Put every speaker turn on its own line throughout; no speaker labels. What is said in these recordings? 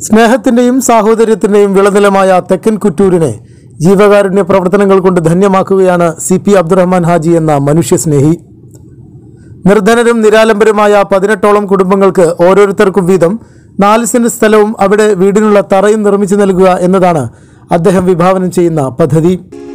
സ്നേഹത്തിന്റെയും സാഹോദര്യത്തിന്റെയും വിളനിലമായ തെക്കൻ കുറ്റൂരിനെ ജീവകാരുണ്യ പ്രവർത്തനങ്ങൾ കൊണ്ട് ധന്യമാക്കുകയാണ് സി പി അബ്ദുറഹ്മാൻ ഹാജി എന്ന മനുഷ്യസ്നേഹി നിർധനരും നിരാലംബരുമായ പതിനെട്ടോളം കുടുംബങ്ങൾക്ക് ഓരോരുത്തർക്കും വീതം നാല് സെന്റ് സ്ഥലവും അവിടെ വീടിനുള്ള തറയും നിർമ്മിച്ചു നൽകുക എന്നതാണ് അദ്ദേഹം വിഭാവനം ചെയ്യുന്ന പദ്ധതി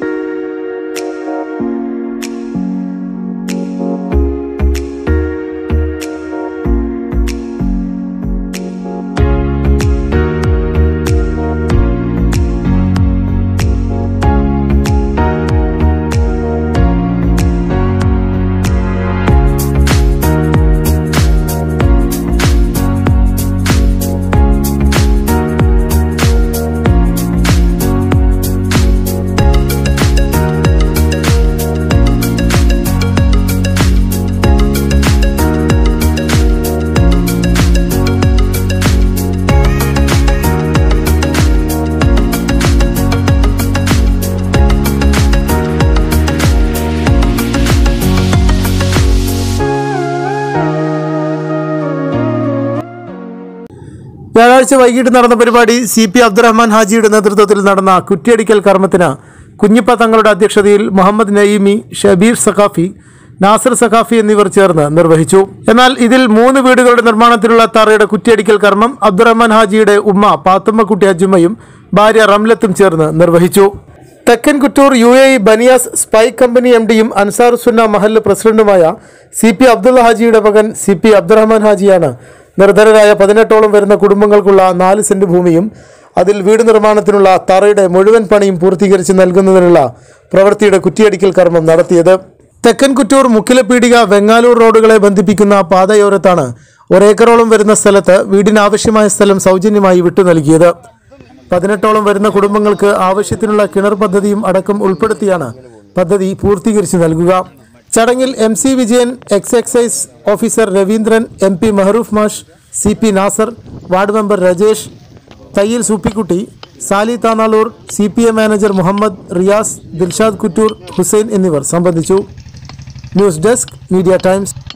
വ്യാഴാഴ്ച വൈകിട്ട് നടന്ന പരിപാടി സി പി അബ്ദുറഹ്മാൻ ഹാജിയുടെ നേതൃത്വത്തിൽ നടന്ന കുറ്റിയടിക്കൽ കർമ്മത്തിന് കുഞ്ഞിപ്പ തങ്ങളുടെ അധ്യക്ഷതയിൽ മുഹമ്മദ് നയീമി ഷബീർ സഖാഫി നാസർ സഖാഫി എന്നിവർ ചേർന്ന് നിർവഹിച്ചു എന്നാൽ ഇതിൽ മൂന്ന് വീടുകളുടെ നിർമ്മാണത്തിലുള്ള തറയുടെ കുറ്റിയടിക്കൽ കർമ്മം അബ്ദുറഹ്മാൻ ഹാജിയുടെ ഉമ്മ പാത്തുമ്മക്കുട്ടി അജുമ്മയും ഭാര്യ റംലത്തും ചേർന്ന് നിർവഹിച്ചു തെക്കൻ Kuttur U A E Baniyas സ്പൈ കമ്പനി എം ഡിയും അൻസാർ സുന്ന മഹല്ല് പ്രസിഡന്റുമായ സി പി അബ്ദുള്ള ഹാജിയുടെ മകൻ സി പി അബ്ദുറഹ്മാൻ ഹാജിയാണ് നിർധനരായ പതിനെട്ടോളം വരുന്ന കുടുംബങ്ങൾക്കുള്ള നാല് സെന്റ് ഭൂമിയും അതിൽ വീട് നിർമ്മാണത്തിനുള്ള തറയുടെ മുഴുവൻ പണിയും പൂർത്തീകരിച്ച് നൽകുന്നതിനുള്ള പ്രവൃത്തിയുടെ കുറ്റിയടിക്കൽ കർമ്മം നടത്തിയത് തെക്കൻ കുറ്റൂർ മുക്കിലപ്പീടിക വെങ്ങാലൂർ റോഡുകളെ ബന്ധിപ്പിക്കുന്ന പാതയോരത്താണ് ഒരേക്കറോളം വരുന്ന സ്ഥലത്ത് വീടിനാവശ്യമായ സ്ഥലം സൗജന്യമായി വിട്ടു നൽകിയത് പതിനെട്ടോളം വരുന്ന കുടുംബങ്ങൾക്ക് ആവശ്യത്തിനുള്ള കിണർ പദ്ധതിയും അടക്കം ഉൾപ്പെടുത്തിയാണ് പദ്ധതി പൂർത്തീകരിച്ചു നൽകുക ചടങ്ങിൽ M C Vijayan ex excise officer Raveendran M P Meharoof മാഷ് C P Nasar ward member Rajesh Thayyil Soopikutty Sali Thanalur C P M manager Muhammad Riyas Dilshad Kuttur Hussain എന്നിവർ സംബന്ധിച്ചു ന്യൂസ് ഡെസ്ക് മീഡിയ ടൈംസ്